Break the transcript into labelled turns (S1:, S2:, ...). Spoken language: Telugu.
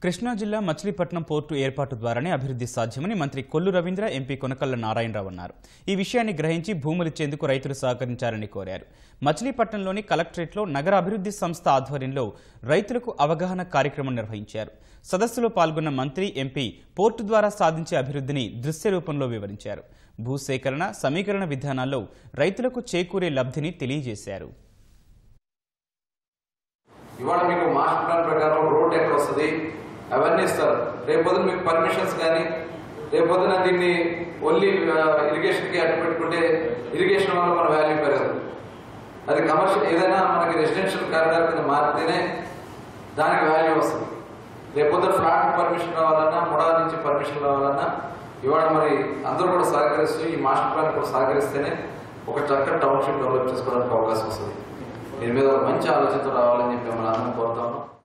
S1: కృష్ణా జిల్లా మచిలీపట్నం పోర్టు ఏర్పాటు ద్వారానే అభివృద్ధి సాధ్యమని మంత్రి కొల్లు రవీంద్ర ఎంపీ కొనకళ్ళ నారాయణరావు అన్నారు ఈ విషయాన్ని గ్రహించి భూములిచ్చేందుకు రైతులు సహకరించాలని కోరారు మచిలీపట్నంలోని కలెక్టరేట్లో నగర అభివృద్ధి సంస్థ ఆధ్వర్యంలో రైతులకు అవగాహన కార్యక్రమం నిర్వహించారు సదస్సులో పాల్గొన్న మంత్రి ఎంపీ పోర్టు ద్వారా సాధించే అభివృద్ధిని దృశ్య రూపంలో వివరించారు భూసేకరణ సమీకరణ విధానాల్లో రైతులకు చేకూరే లబ్ధిని తెలియజేశారు
S2: ఇవాళ మీకు మాస్టర్ ప్లాన్ ప్రకారం రోడ్ ఎక్కడ వస్తుంది అవన్నీ ఇస్తారు రేపొద్దున మీకు పర్మిషన్స్ కానీ రేపొద్దున దీన్ని ఓన్లీ ఇరిగేషన్కి అడ్డు పెట్టుకుంటే ఇరిగేషన్ వల్ల మన వాల్యూ పెరగదు అది కమర్షియల్ ఏదైనా మనకి రెసిడెన్షియల్ కారిడార్ కింద మారితేనే దానికి వాల్యూ వస్తుంది రేపొద్దున ఫ్లాట్ పర్మిషన్ రావాలన్నా ముడా నుంచి పర్మిషన్ రావాలన్నా ఇవాళ మరి అందరూ కూడా సహకరిస్తూ ఈ మాస్టర్ ప్లాన్ కూడా సహకరిస్తేనే ఒక చక్కటి టౌన్షిప్ డెవలప్ చేసుకోవడానికి అవకాశం వస్తుంది దీని మీద ఒక మంచి ఆలోచనతో రావాలని చెప్పి మనం అందరం కోరుతా ఉన్నాం